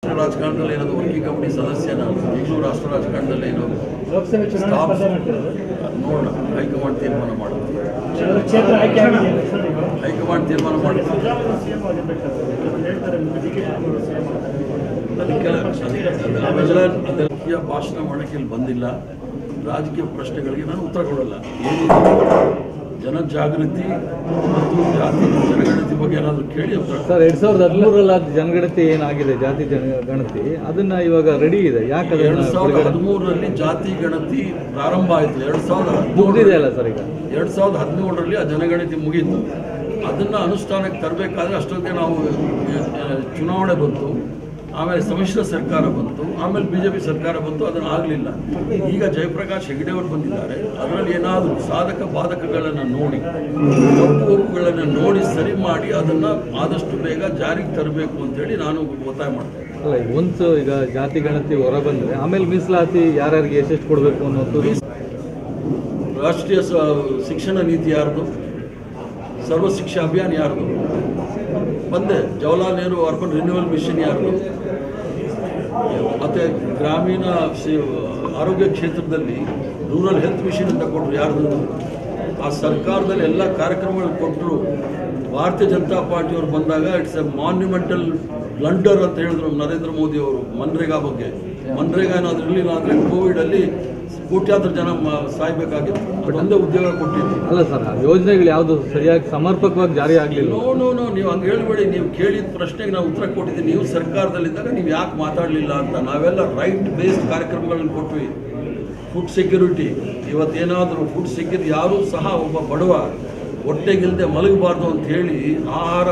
ರಾಜಕಾರಣದಲ್ಲಿ ಏನದು working committee ಸದಸ್ಯ ನಾನು ಈಗಲೂ ರಾಷ್ಟ್ರ ರಾಜಕಾರಣದಲ್ಲಿ ಏನು ಲೋಕಸಭೆ ಚುನಾವಣೆ ಸ್ಟಾಫ್ ಸ್ಪರ್ಧೆ ಮಾಡ್ತಿರೋದು ನೋಡೋಣ ಹೈಕಮಾಂಡ್ ತೀರ್ಮಾನ ಮಾಡುತ್ತೆ ಕೆಲವು ಕ್ಷೇತ್ರ ಆಯ್ಕೆ ಆಗಿದೆ ಸರ್ ಈಗ ಹೈಕಮಾಂಡ್ ತೀರ್ಮಾನ ಮಾಡುತ್ತೆ ಸಿದ್ದರಾಮಯ್ಯ ಸಿಎಂ ಆಗಿರ್ಬೇಕಾದ್ರೆ ಕೆಲವರು ಹೇಳ್ತಾರೆ ಡಿ ಕೆ ಶಿವಕುಮಾರ್ ಸಿಎಂ ಅದಕ್ಕೆಲ್ಲ ಅದಕ್ಕೆ- ಅವೆಲ್ಲ ಅದೆಲ್ಲ ಭಾಷಣ ಮಾಡೋಕ್ಕೆ ಇಲ್ಲಿ ಬಂದಿಲ್ಲ ರಾಜಕೀಯ ಪ್ರಶ್ನೆಗಳಿಗೆ ನಾನು ಉತ್ತರ ಕೊಡಲ್ಲ ಏನಿದೆ ಜನಜಾಗೃತಿ ಮತ್ತು ಜಾತಿ ಜನಗಣತಿ ಬಗ್ಗೆ ಏನಾದರೂ ಕೇಳಿ ಉತ್ತರ ಕೊಡಿ. ಸರ್ ಎರಡ್ ಸಾವಿರದ ಹದಿಮೂರರಲ್ಲಿ ಆದ ಜನಗಣತಿ ಏನಾಗಿದೆ ಜಾತಿ ಜನಗಣತಿ ಅದನ್ನ ಇವಾಗ ರೆಡಿ ಇದೆ ಯಾಕೆ ಎರಡು ಅದನ್ನ ಸಾವಿರದ ಬಿಡುಗಡೆ ಹದಿಮೂರರಲ್ಲಿ ಜಾತಿ ಗಣತಿ ಪ್ರಾರಂಭ ಆಯಿತು ಎರಡು ಸಾವಿರದ ಮುಗ್ದಿದೆ ಹದಿಮೂರರಲ್ಲಿ ಅಲ್ಲ ಸರ್ ಈಗ ಎರಡು ಸಾವಿರದ ಹದಿನೇಳರಲ್ಲಿ ಆ ಜನಗಣತಿ ಮುಗೀತು ಅದನ್ನು ಅನುಷ್ಠಾನಕ್ಕೆ ತರಬೇಕಾದ್ರೆ ಅಷ್ಟೊತ್ತಿಗೆ ನಾವು ಆ, ಚುನಾವಣೆ ಬಂತು ಆಮೇಲೆ ಸಮ್ಮಿಶ್ರ ಸರ್ಕಾರ ಬಂತು ಆಮೇಲೆ ಬಿ ಜೆ ಪಿ ಸರ್ಕಾರ ಬಂತು ಅದನ್ನು ಆಗಲಿಲ್ಲ ಈಗ ಜಯಪ್ರಕಾಶ್ ಹೆಗಡೆ ಅವರು ಬಂದಿದ್ದಾರೆ ಅದರಲ್ಲಿ ಏನಾದರೂ ಸಾಧಕ ಬಾಧಕಗಳನ್ನು ನೋಡಿ ತಪ್ಪು ಒಪ್ಪುಗಳನ್ನು ನೋಡಿ ಸರಿ ಮಾಡಿ ಅದನ್ನು ಆದಷ್ಟು ಬೇಗ ಜಾರಿಗೆ ತರಬೇಕು ಅಂತೇಳಿ ನಾನು ಒತ್ತಾಯ ಮಾಡ್ತೇನೆ ಅಲ್ಲ ಈಗ ಒಂದ್ಸು ಈಗ ಜಾತಿ ಗಣತಿ ಹೊರ ಬಂದ್ರೆ ಆಮೇಲೆ ಮೀಸಲಾತಿ ಯಾರ್ಯಾರಿಗೆ ಎಷ್ಟೆಷ್ಟು ಕೊಡಬೇಕು ಅನ್ನೋದು ರಾಷ್ಟ್ರೀಯ ಸ- ಶಿಕ್ಷಣ ನೀತಿ ಯಾರ್ದು ಸರ್ವ ಶಿಕ್ಷಾ ಅಭಿಯಾನ ಯಾರ್ದು ಬಂದೆ Jawaharlal Nehru urban renewal mission ಯಾರ್ದು ಮತ್ತು ಗ್ರಾಮೀಣ ಸಿ- ಆರೋಗ್ಯ ಕ್ಷೇತ್ರದಲ್ಲಿ ರೂರಲ್ ಹೆಲ್ತ್ ಮಿಷನ್ ಅಂತ ಕೊಟ್ಟರು ಯಾರ್ದು ಆ ಸರ್ಕಾರದಲ್ಲಿ ಎಲ್ಲ ಕಾರ್ಯಕ್ರಮಗಳು ಕೊಟ್ಟರು ಭಾರತೀಯ ಜನತಾ ಪಾರ್ಟಿಯವರು ಬಂದಾಗ ಇಟ್ಸ್ ಎ ಮಾನ್ಯುಮೆಂಟಲ್ ಬ್ಲಂಡರ್ ಅಂತ ಹೇಳಿದ್ರು ನರೇಂದ್ರ ಮೋದಿ ಅವರು ಮನ್ರೇಗಾ ಬಗ್ಗೆ ಮನ್ರೇಗಾ ಏನಾದ್ರು ಇರಲಿಲ್ಲ ಅಂದರೆ ಕೋವಿಡಲ್ಲಿ ಕೋಟ್ಯಾಂತರ ಜನ ಮ- ಸಾಯ್ಬೇಕಾಗಿತ್ತು ಅದೊಂದೇ ಉದ್ಯೋಗ ಕೊಟ್ಟಿದ್ದು ಅಲ್ಲ ಸರ್ ಆ ಯೋಜನೆಗಳು ಯಾವುದು ಸರಿಯಾಗಿ ಸಮರ್ಪಕವಾಗಿ ಜಾರಿ ಆಗಲಿಲ್ಲ ನೋ ನೋ ನೋ ನೀವು ಹಂಗೆ ಹೇಳ್ಬೇಡಿ ನೀವು ಕೇಳಿದ ಪ್ರಶ್ನೆಗೆ ನಾವು ಉತ್ತರ ಕೊಟ್ಟಿದ್ದೀವಿ ನೀವು ಸರ್ಕಾರದಲ್ಲಿದ್ದಾಗ ನೀವು ಯಾಕೆ ಮಾತಾಡಲಿಲ್ಲ ಅಂತ ನಾವೆಲ್ಲ ರೈಟ್ ಬೇಸ್ಡ್ ಕಾರ್ಯಕ್ರಮಗಳನ್ನು ಕೊಟ್ವಿ ಫುಡ್ ಸೆಕ್ಯೂರಿಟಿ ಇವತ್ತೇನಾದರೂ ಫುಡ್ ಸೆಕ್ಯೂರಿಟಿ ಯಾರೂ ಸಹ ಒಬ್ಬ ಬಡವ ಹೊಟ್ಟೆಗಿಲ್ಲದೆ ಮಲಗಬಾರ್ದು ಅಂತ ಹೇಳಿ ಆಹಾರ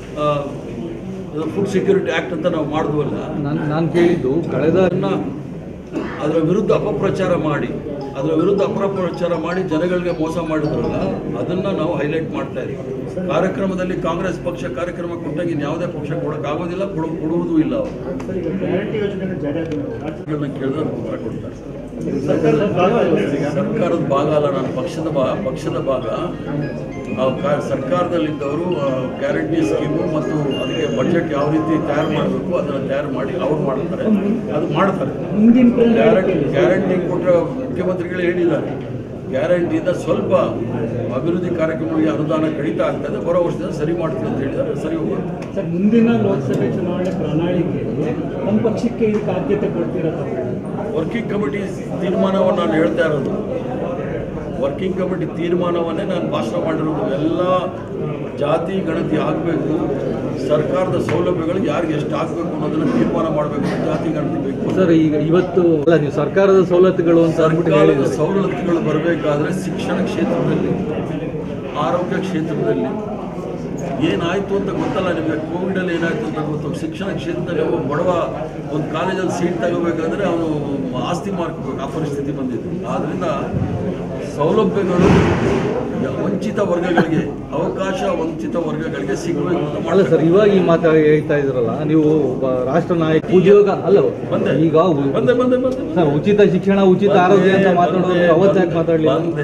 ಫುಡ್ ಸೆಕ್ಯೂರಿಟಿ ಆ್ಯಕ್ಟ್ ಅಂತ ನಾವು ಮಾಡಿದ್ವಲ್ಲ ನಾನು ನಾನು ಕೇಳಿದ್ದು ಕಳೆದ ಅದನ್ನ ಅದರ ವಿರುದ್ಧ ಅಪಪ್ರಚಾರ ಮಾಡಿ ಅದರ ವಿರುದ್ಧ ಅಪಪ್ರಚಾರ ಮಾಡಿ ಜನಗಳಿಗೆ ಮೋಸ ಮಾಡಿದ್ರಲ್ಲ ಅದನ್ನ ನಾವು ಹೈಲೈಟ್ ಮಾಡ್ತಾ ಇದ್ದೀವಿ ಕಾರ್ಯಕ್ರಮದಲ್ಲಿ ಕಾಂಗ್ರೆಸ್ ಪಕ್ಷ ಕಾರ್ಯಕ್ರಮ ಕೊಟ್ಟಾಗ ಇನ್ಯಾವುದೇ ಪಕ್ಷ ಕೊಡೋಕ್ಕಾಗೋದಿಲ್ಲ ಕೊಡೋ ಕೊಡುವುದೂ ಇಲ್ಲ ಅವರು ಸರ್ ಈಗ ಗ್ಯಾರಂಟಿ ಯೋಜನೆ ಜಾರಿ ಆಗಿದೆ ರಾಜ್ಯದ ಕೇಳಿದ್ರೆ ಉತ್ತರ ಕೊಡ್ತಾರೆ ಸರ್ಕಾರದ ಭಾಗ ಅಲ್ಲ ಸರ್ ಈಗ. ಸರ್ಕಾರದ ಭಾಗ ಅಲ್ಲ ನಾನು ಪಕ್ಷದ ಭಾಗ ಪಕ್ಷದ ಭಾಗ ಆ ಕಾ- ಸರ್ಕಾರದಲ್ಲಿದ್ದವರು ಗ್ಯಾರಂಟಿ ಸ್ಕೀಮು ಮತ್ತು ಅದಕ್ಕೆ ಬಜೆಟ್ ಯಾವ ರೀತಿ ತಯಾರು ಮಾಡಬೇಕು ಅದನ್ನು ತಯಾರು ಮಾಡಿ ಅವ್ರು ಮಾಡ್ತಾರೆ ಅದು ಮಾಡ್ತಾರೆ ಮುಂದಿನ ಪ್ರಣಾಳಿಕೆ ಗ್ಯಾರಂಟಿ ಗ್ಯಾರಂಟಿ ಕೊಟ್ಟರೆ ಮುಖ್ಯಮಂತ್ರಿಗಳೇ ಹೇಳಿದ್ದಾರೆ ಗ್ಯಾರಂಟಿಯಿಂದ ಸ್ವಲ್ಪ ಅಭಿವೃದ್ಧಿ ಕಾರ್ಯಕ್ರಮಗಳಿಗೆ ಅನುದಾನ ಕಡಿತ ಆಗ್ತದೆ ಬರೋ ವರ್ಷದಿಂದ ಸರಿ ಮಾಡ್ತೀವಿ ಅಂತ ಹೇಳಿದ್ದಾರೆ ಸರಿ ಹೋಗುತ್ತೆ ಸರ್ ಮುಂದಿನ ಲೋಕಸಭೆ ಚುನಾವಣೆ ಪ್ರಣಾಳಿಕೆಯಲ್ಲಿ ನಮ್ಮ ಪಕ್ಷಕ್ಕೆ ಇದಕ್ಕೆ ಆದ್ಯತೆ ಕೊಡ್ತಿರತ್ತ ವರ್ಕಿಂಗ್ ಕಮಿಟಿ ತೀರ್ಮಾನವನ್ನು ನಾನು ಹೇಳ್ತಾ ಇರೋದು ವರ್ಕಿಂಗ್ ಕಮಿಟಿ ತೀರ್ಮಾನವನ್ನೇ ನಾನು ಭಾಷಣ ಮಾಡಿರೋದು ಎಲ್ಲ ಜಾತಿ ಗಣತಿ ಆಗಬೇಕು ಸರ್ಕಾರದ ಸೌಲಭ್ಯಗಳು ಯಾರಿಗೆ ಎಷ್ಟು ಆಗಬೇಕು ಅನ್ನೋದನ್ನ ತೀರ್ಮಾನ ಮಾಡಬೇಕು ಜಾತಿ ಗಣತಿ ಬೇಕು ಸರ್ ಈಗ ಇವತ್ತು ಅಲ್ಲ ನೀವು ಸರ್ಕಾರದ ಸೌಲತ್ತುಗಳು ಅಂತ ಅಂದ್ಬಿಟ್ಟು ಸರ್ಕಾರದ ಹೇಳಿದ್ರಿ ಸವಲತ್ತುಗಳು ಬರಬೇಕಾದ್ರೆ ಶಿಕ್ಷಣ ಕ್ಷೇತ್ರದಲ್ಲಿ ಆರೋಗ್ಯ ಕ್ಷೇತ್ರದಲ್ಲಿ ಏನಾಯಿತು ಅಂತ ಗೊತ್ತಲ್ಲ ನಿಮಗೆ ಕೋವಿಡಲ್ಲಿ ಏನಾಯಿತು ಅಂತ ಗೊತ್ತು ಶಿಕ್ಷಣ ಕ್ಷೇತ್ರದಲ್ಲಿ ಒಬ್ಬ ಬಡವ ಒಂದು ಕಾಲೇಜಲ್ಲಿ ಸೀಟ್ ತಗೋಬೇಕಾದ್ರೆ ಅವನು ಆಸ್ತಿ ಮಾರ್ಕೋಬೇಕು ಆ ಪರಿಸ್ಥಿತಿ ಬಂದಿದೆ ಆದ್ದರಿಂದ ಸೌಲಭ್ಯಗಳು ವಂಚಿತ ವರ್ಗಗಳಿಗೆ ಅವಕಾಶ ವಂಚಿತ ವರ್ಗಗಳಿಗೆ ಸಿಗಬೇಕು ಅಂತ ಅಲ್ಲ ಮಾಡ್ಬೇಕು. ಸರ್ ಇವಾಗ ಈ ಮಾತು ಹೇಳ್ತಾ ಇದ್ರಲ್ಲ ನೀವು ಒಬ್ಬ ರಾಷ್ಟ್ರ ನಾಯಕ ಉದ್ಯೋಗ ಅಲ್ಲ ಬಂದೆ ಈಗ ಉ- ಬಂದೆ ಬಂದೆ ಬಂದೆ ಸರ್ ಉಚಿತ ಶಿಕ್ಷಣ ಉಚಿತ ಆರೋಗ್ಯ ಅಂತ ಮಾತಾಡೋದು ಅವತ್ತು ಯಾಕೆ ಮಾತಾಡಲಿಲ್ಲ ಬಂದೆ